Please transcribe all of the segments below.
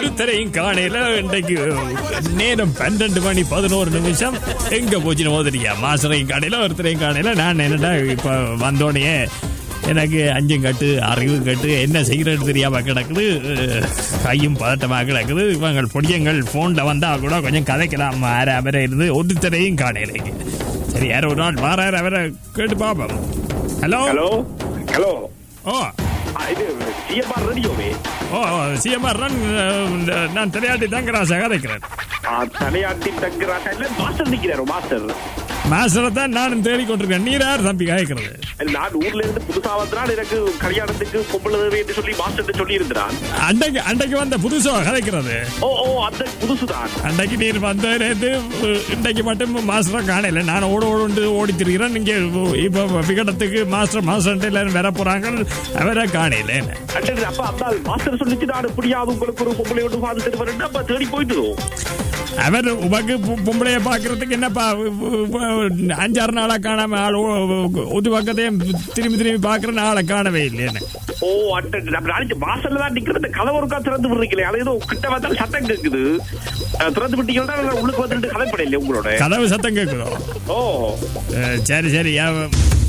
ஒருத்தரையும் காணையில இன்றைக்கு நேரம் பன்னெண்டு மணி பதினோரு நிமிஷம் எங்க போச்சுன்னு மோதிரியா மாசரையும் காணையில ஒருத்தரையும் காணையில நான் என்னடா இப்ப வந்தோடனே எனக்கு அஞ்சும் கட்டு அறிவும் கட்டு என்ன செய்யறது தெரியாம கிடக்குது அஹ், கையும் பதட்டமாக கிடக்குது இவங்க பொடியங்கள் போன்ல வந்தா கூட கொஞ்சம் கதைக்கலாம் வேற அவரை இருந்து ஒருத்தரையும் காணையில சரி யாரோ ஒரு நாள் வாராரு அவரை கேட்டு பாப்போம் ஹலோ ஹலோ ஹலோ ஓ ஆ, இது சிஎம்ஆர் ரேடியோவே ஓ சிஎம்ஆர் நான் தலையாட்டி தங்கராச கதைக்கிறேன் ஆ, தலையாட்டி தங்கராஜா இல்ல மாஸ்டர் நிக்கிறாரோ மாஸ்டர் மாஸ்டரை தான் நானும் தேடிக்கொண்டிருக்கேன் நீர் யார் தம்பி கதைக்கிறது நான் ஊர்ல இருந்து புதுசா வந்தான் எனக்கு கல்யாணத்துக்கு பொம்பளை தேவை என்று சொல்லி மாஸ்டர் சொல்லி இருந்தான் அன்றைக்கு அன்றைக்கு வந்த புதுசா கதைக்கிறது ஓ ஓ அந்த புதுசுதான் அன்றைக்கு நீர் வந்த நேத்து இன்றைக்கு மட்டும் மாஸ்டரை காணல நான் ஓட ஓடு ஓடி திரிகிறேன் நீங்க இப்ப விகடத்துக்கு மாஸ்டர் மாஸ்டர் எல்லாரும் வர போறாங்க அவரை காணையில அண்ணன் அப்ப அந்த ஆள் மாஸ்டர் சொல்லிச்சு நான் எப்படியாவது உங்களுக்கு ஒரு பொம்பளை ஒன்று பார்த்து தருவாரு அப்ப தேடி போயிட்டு அவர் உமக்கு பொ- பொம்பளைய பாக்குறதுக்கு என்னப்பா அஞ்சாறு நாளா காணாம ஆள் ஒரு பக்கத்தையும் திரும்பி திரும்பி பாக்குற ஆளை காணவே இல்லைன்னு ஓ அண்ணன் நம்ம நாளைக்கு வாசல்ல தான் நிக்கிறது கதவு ஒருக்கா திறந்து விடுறீங்களே அது ஏதோ கிட்ட வந்தாலும் சத்தம் கேக்குது அஹ், திறந்து விட்டீங்கன்னா நான் உள்ளுக்கு வந்துட்டு கதைப்பட இல்லையா உங்களோட கதவு சத்தம் கேட்குதோ ஓ அஹ், சரி சரி யா-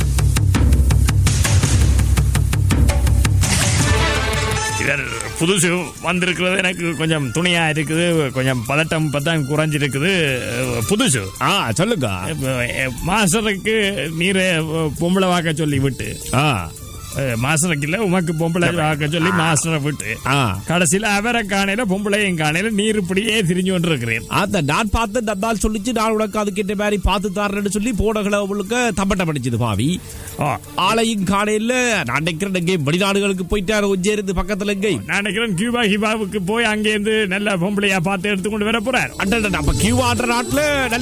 இவர் புதுசு வந்திருக்கிறது எனக்கு கொஞ்சம் துணியா இருக்குது கொஞ்சம் பதட்டம் பத்தம் குறைஞ்சிருக்குது அஹ், புதுசு ஆ சொல்லுங்க இப்ப, அஹ், மாஸ்டருக்கு நீரை அஹ், பொம்பளை வாக்க சொல்லி விட்டு ஆ அஹ், மாஸ்டருக்கு இல்ல உமக்கு பொம்பளை வாக்க சொல்லி மாஸ்டரை விட்டு ஆ கடைசியில அவரை காணையில பொம்பளையும் காணையில நீர் இப்படியே திரிஞ்சு கொண்டு இருக்கிறேன் அத நான் பார்த்து நந்தால் சொல்லிச்சு நான் உனக்கு அதுக்கேற்ற மாதிரி பார்த்து தரேன்னு சொல்லி போடகளை உங்களுக்கு தம்பட்ட படிச்சது பாவி ஓ, ஆலையும் காலையில நான் நினைக்கிறேன் எங்கே வெளிநாடுகளுக்கு போயிட்டாரு கொஞ்சம் இருந்து பக்கத்துல எங்கே நான் நினைக்கிறேன் கியூபா ஹிபாவுக்கு போய் அங்கேருந்து நல்ல பொம்பளையா பார்த்து எடுத்துக்கொண்டு வர போறார் அண்ணன் அப்ப கியூ ஆடுற நாட்டுல நல்ல